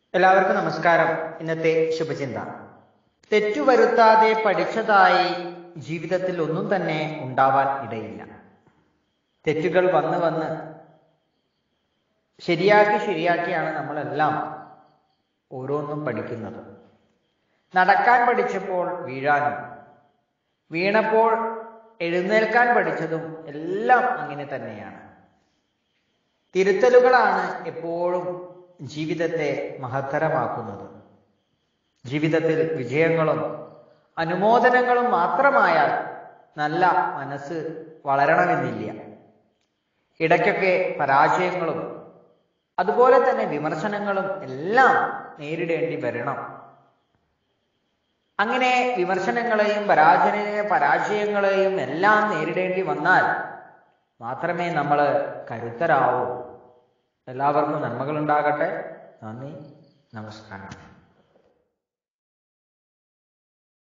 എല്ലാവർക്കും നമസ്കാരം ഇന്നത്തെ ശുഭചിന്ത തെറ്റുവരുത്താതെ പഠിച്ചതായി ജീവിതത്തിൽ ഒന്നും തന്നെ ഉണ്ടാവാൻ ഇടയില്ല തെറ്റുകൾ വന്ന് വന്ന് ശരിയാക്കി ശരിയാക്കിയാണ് നമ്മളെല്ലാം ഓരോന്നും പഠിക്കുന്നത് നടക്കാൻ പഠിച്ചപ്പോൾ വീഴാനും വീണപ്പോൾ എഴുന്നേൽക്കാൻ പഠിച്ചതും എല്ലാം അങ്ങനെ തന്നെയാണ് തിരുത്തലുകളാണ് എപ്പോഴും ജീവിതത്തെ മഹത്തരമാക്കുന്നത് ജീവിതത്തിൽ വിജയങ്ങളും അനുമോദനങ്ങളും മാത്രമായാൽ നല്ല മനസ്സ് വളരണമെന്നില്ല ഇടയ്ക്കൊക്കെ പരാജയങ്ങളും അതുപോലെ തന്നെ വിമർശനങ്ങളും എല്ലാം നേരിടേണ്ടി വരണം അങ്ങനെ വിമർശനങ്ങളെയും പരാജയ പരാജയങ്ങളെയും എല്ലാം നേരിടേണ്ടി വന്നാൽ മാത്രമേ നമ്മൾ കരുത്തരാവൂ എല്ലാവർക്കും നന്മകൾ ഉണ്ടാകട്ടെ നന്ദി നമസ്കാരം